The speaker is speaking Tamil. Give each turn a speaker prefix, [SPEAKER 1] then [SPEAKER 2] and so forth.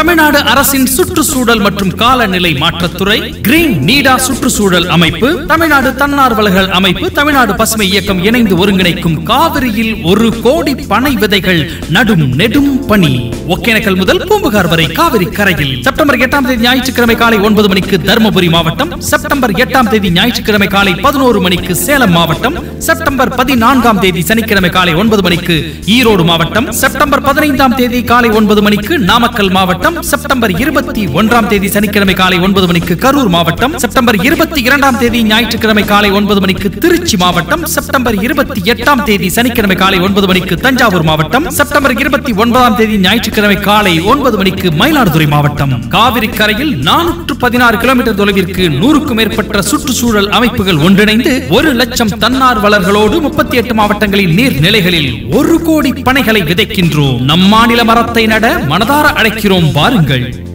[SPEAKER 1] தமிழ்நாடு அரசின் சுற்றுச்சூழல் மற்றும் காலநிலை மாற்றத்துறை கிரீன் நீடா சுற்றுச்சூழல் அமைப்பு தமிழ்நாடு தன்னார்வலர்கள் அமைப்பு தமிழ்நாடு பசுமை இயக்கம் இணைந்து ஒருங்கிணைக்கும் காவிரியில் ஒரு கோடி பனை விதைகள் நடும் நெடும் பணி ஒகேனக்கல் முதல் பூம்புகார் வரை காவிரி கரையில் செப்டம்பர் எட்டாம் தேதி ஞாயிற்றுக்கிழமை காலை ஒன்பது மணிக்கு தருமபுரி மாவட்டம் செப்டம்பர் எட்டாம் தேதி ஞாயிற்றுக்கிழமை காலை பதினோரு மணிக்கு சேலம் மாவட்டம் செப்டம்பர் பதினான்காம் தேதி சனிக்கிழமை காலை ஒன்பது மணிக்கு ஈரோடு மாவட்டம் செப்டம்பர் பதினைந்தாம் தேதி காலை ஒன்பது மணிக்கு நாமக்கல் மாவட்டம் செப்டம்பர் இருபத்தி ஒன்றாம் தேதி சனிக்கிழமை காலை ஒன்பது மணிக்கு கரூர் மாவட்டம் செப்டம்பர் இருபத்தி இரண்டாம் தேதி ஞாயிற்றுக்கிழமை காலை ஒன்பது மணிக்கு திருச்சி மாவட்டம் செப்டம்பர் இருபத்தி எட்டாம் தேதி சனிக்கிழமை காலை ஒன்பது மணிக்கு தஞ்சாவூர் மாவட்டம் செப்டம்பர் இருபத்தி ஒன்பதாம் தேதி ஞாயிற்றுக்கிழமை காலை ஒன்பது மணிக்கு மயிலாடுதுறை மாவட்டம் காவிரி கரையில் நானூற்று பதினாறு கிலோமீட்டர் தொலைவிற்கு நூறுக்கும் மேற்பட்ட சுற்றுச்சூழல் அமைப்புகள் ஒன்றிணைந்து ஒரு லட்சம் தன்னார்வலர்களோடு முப்பத்தி எட்டு மாவட்டங்களின் நீர்நிலைகளில் ஒரு கோடி பனைகளை விதைக்கின்றோம் நம் மாநில மரத்தை நட மனதார அழைக்கிறோம் வாருங்கள்